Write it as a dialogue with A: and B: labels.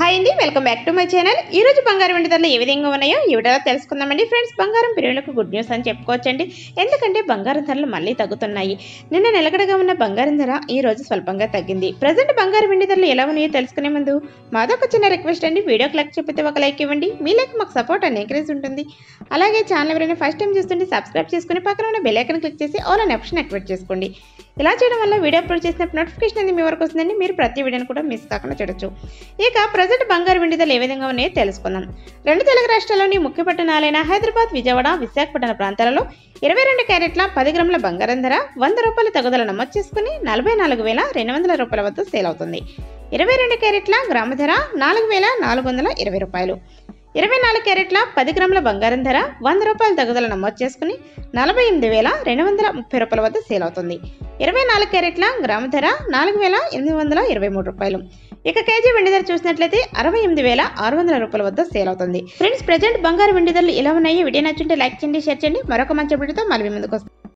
A: hi అండి welcome back to my channel ఈ రోజు బంగారం వెండి ధరలు ఏ విధంగా ఉన్నాయో ఈ వీడియోలో తెలుసుకుందామండి ఫ్రెండ్స్ బంగారం పిల్లలకు గుడ్ న్యూస్ అని చెప్పుకోవచ్చండి ఎందుకంటే బంగారం ధరలు మళ్ళీ తగ్గుతున్నాయి నిన్న నిలకడగా ఉన్న బంగారం ధర ఈ రోజు స్వల్పంగా తగ్గింది ప్రజెంట్ బంగారం వెండి ధరలు ఎలా ఉన్నాయో తెలుసుకునే ముందు మాదొక చిన్న రిక్వెస్ట్ అండి వీడియో క్లిక్ చెప్పితే ఒక లైక్ ఇవ్వండి మీ లైక్ మాకు సపోర్ట్ అని ఎంకరేజ్ ఉంటుంది అలాగే ఛానల్ ఎవరైనా ఫస్ట్ టైం చూస్తుంటే సబ్స్క్రైబ్ చేసుకుని పక్కన ఉన్న బెల్ ఐకాన్ క్లిక్ చేసి ఆల్ అనే ఆప్షన్ యాక్టివేట్ చేసుకోండి ఇలా చేయడం వల్ల వీడియో అప్లోడ్ చేసినప్పుడు నోటిఫికేషన్ అనేది మీ వరకు వస్తుందండి మీరు ప్రతి వీడియోని కూడా మిస్ కాకుండా చూడొచ్చు ఇక ప్రజెంట్ బంగారు వెండి ధరలు ఏ విధంగా ఉన్నాయో తెలుసుకుందాం రెండు తెలుగు రాష్ట్రాల్లోని ముఖ్య పట్టణాలైన హైదరాబాద్ విజయవాడ విశాఖపట్నం ప్రాంతాలలో ఇరవై రెండు క్యారెట్ల పది గ్రాముల బంగారం ధర వంద రూపాయల తగుదల నమోదు చేసుకుని నలభై నాలుగు వేల రెండు వందల రూపాయల వద్ద సేల్ అవుతుంది ఇరవై రెండు క్యారెట్ల గ్రామ ధర నాలుగు వేల నాలుగు వందల ఇరవై రూపాయలు ఇరవై నాలుగు క్యారెట్ల పది గ్రాముల బంగారం ధర వంద రూపాయల తగుదల నమోదు చేసుకుని నలభై ఎనిమిది వేల రెండు వందల ముప్పై రూపాయల వద్ద సేల్ అవుతుంది ఇరవై నాలుగు క్యారెట్ల గ్రామ ధర నాలుగు వేల ఎనిమిది వందల ఇరవై మూడు రూపాయలు ఇక కేజీ వెండి ధర చూసినట్లయితే అరవై ఎనిమిది వేల ఆరు వందల రూపాయల వద్ద సేల్ అవుతుంది ఫ్రెండ్స్ ప్రజెంట్ బంగారు వెండి ధరలు ఎలా ఉన్నాయో వీడియో నచ్చుంటే లైక్ చేయండి షేర్ చేయండి మరొక మంచి వీడియోతో మళ్ళీ మీ ముందుకు వస్తాం